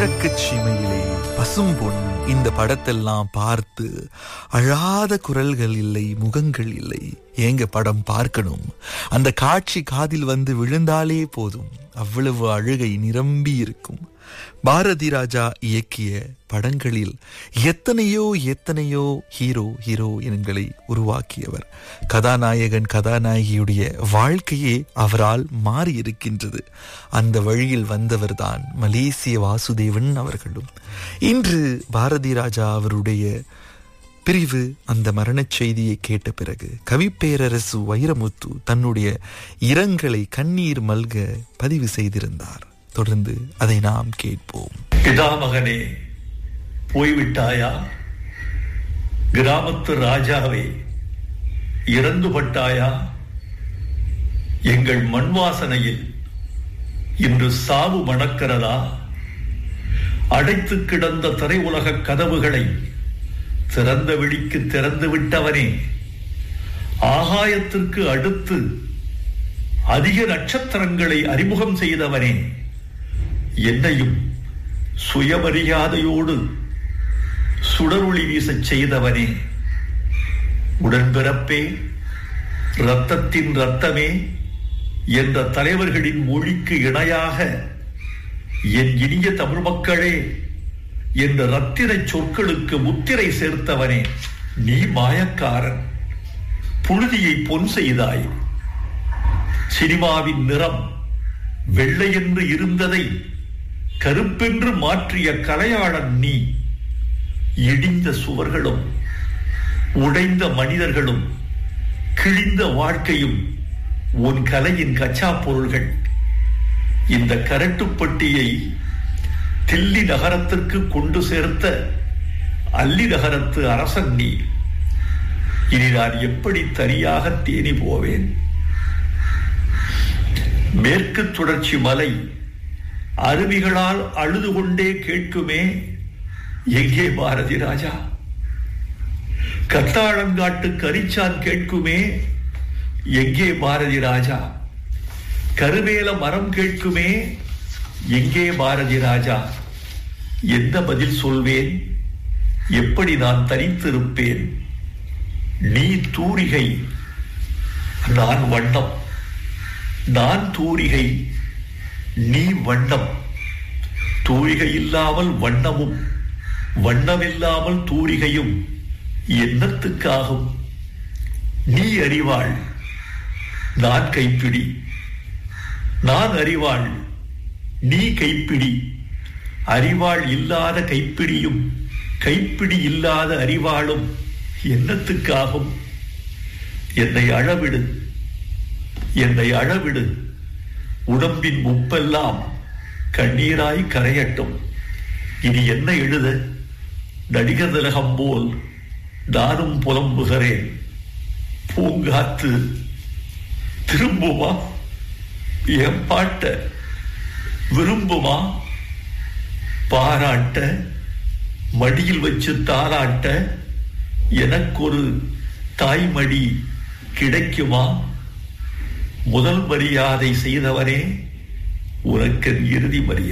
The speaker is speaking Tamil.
கிழக்கு சீமையிலே பசும்பொன் இந்த படத்தெல்லாம் பார்த்து அழாத குரல்கள் இல்லை முகங்கள் இல்லை ஏங்க படம் பார்க்கணும் அந்த காட்சி காதில் வந்து விழுந்தாலே போதும் அவ்வளவு அழுகை நிரம்பி இருக்கும் பாரதி ராஜா இயக்கிய படங்களில் எத்தனையோ எத்தனையோ ஹீரோ ஹீரோயின்களை உருவாக்கியவர் கதாநாயகன் கதாநாயகியுடைய வாழ்க்கையே அவரால் மாறி இருக்கின்றது அந்த வழியில் வந்தவர்தான் மலேசிய வாசுதேவன் அவர்களும் இன்று பாரதி ராஜா அவருடைய பிரிவு அந்த மரணச் செய்தியை கேட்ட பிறகு கவிப்பேரரசு வைரமுத்து தன்னுடைய இரங்கலை கண்ணீர் மல்க பதிவு செய்திருந்தார் தொடர்ந்து அதை நாம் கேட்போம் பிதாமகனே போய்விட்டாயா கிராமத்து ராஜாவே இறந்துபட்டாயா எங்கள் மண் வாசனையில் இன்று சாவு மணக்கிறதா அடைத்து கிடந்த திரை உலக கதவுகளை திறந்த விழிக்கு திறந்து விட்டவனே ஆகாயத்திற்கு அடுத்து அதிக நட்சத்திரங்களை அறிமுகம் செய்தவனே என்னையும் சுயமரியாதையோடு சுடரொளி வீசச் செய்தவனே உடன்பிறப்பே இரத்தத்தின் இரத்தமே என்ற தலைவர்களின் மொழிக்கு இணையாக என் இனிய தமிழ் மக்களே என்ற ரத்தின சொற்களுக்கு முத்திரை சேர்த்தவனே நீ மாயக்காரன் புழுதியை பொன் செய்தாய் சினிமாவின் நிறம் வெள்ளை என்று இருந்ததை கருப்பென்று மாற்றிய கலையாளன் நீ இடிந்த சுவர்களும் உடைந்த மனிதர்களும் கிழிந்த வாழ்க்கையும் உன் கலையின் கச்சா பொருள்கள் இந்த கரட்டுப்பட்டியை தில்லி நகரத்திற்கு கொண்டு சேர்த்த அல்லி நகரத்து அரசன் நீ இனி நான் எப்படி தனியாக தேனி போவேன் மேற்கு தொடர்ச்சி மலை அருவிகளால் அழுது கொண்டே கேட்குமே எங்கே பாரதி ராஜா கத்தாழங்காட்டு கரிச்சான் கேட்குமே எங்கே பாரதி ராஜா கருவேல மரம் கேட்குமே எங்கே பாரதி ராஜா எந்த பதில் சொல்வேன் எப்படி நான் தனித்திருப்பேன் நீ தூரிகை நான் வண்ணம் நான் தூரிகை நீ வண்ணம் தூரிகை இல்லாமல் வண்ணமும் வண்ணமில்லாமல் தூரிகையும் என்னத்துக்காகும் நீ அறிவாள் நான் கைப்பிடி நான் அறிவாள் நீ கைப்பிடி அறிவாள் இல்லாத கைப்பிடியும் கைப்பிடி இல்லாத அறிவாளும் என்னத்துக்காகும் என்னை அழவிடு என்னை அழவிடு உடம்பின் முப்பெல்லாம் கண்ணீராய் கரையட்டும் இனி என்ன எழுத நடிகர் திலகம் போல் நானும் புலம்புகிறேன் பூங்காத்து திரும்புமா என் பாட்ட விரும்புமா பாராட்ட மடியில் வச்சு தாராட்ட எனக்கு ஒரு தாய்மடி கிடைக்குமா முதல் மரியாதை செய்தவனே உனக்கு இறுதி மரியாதை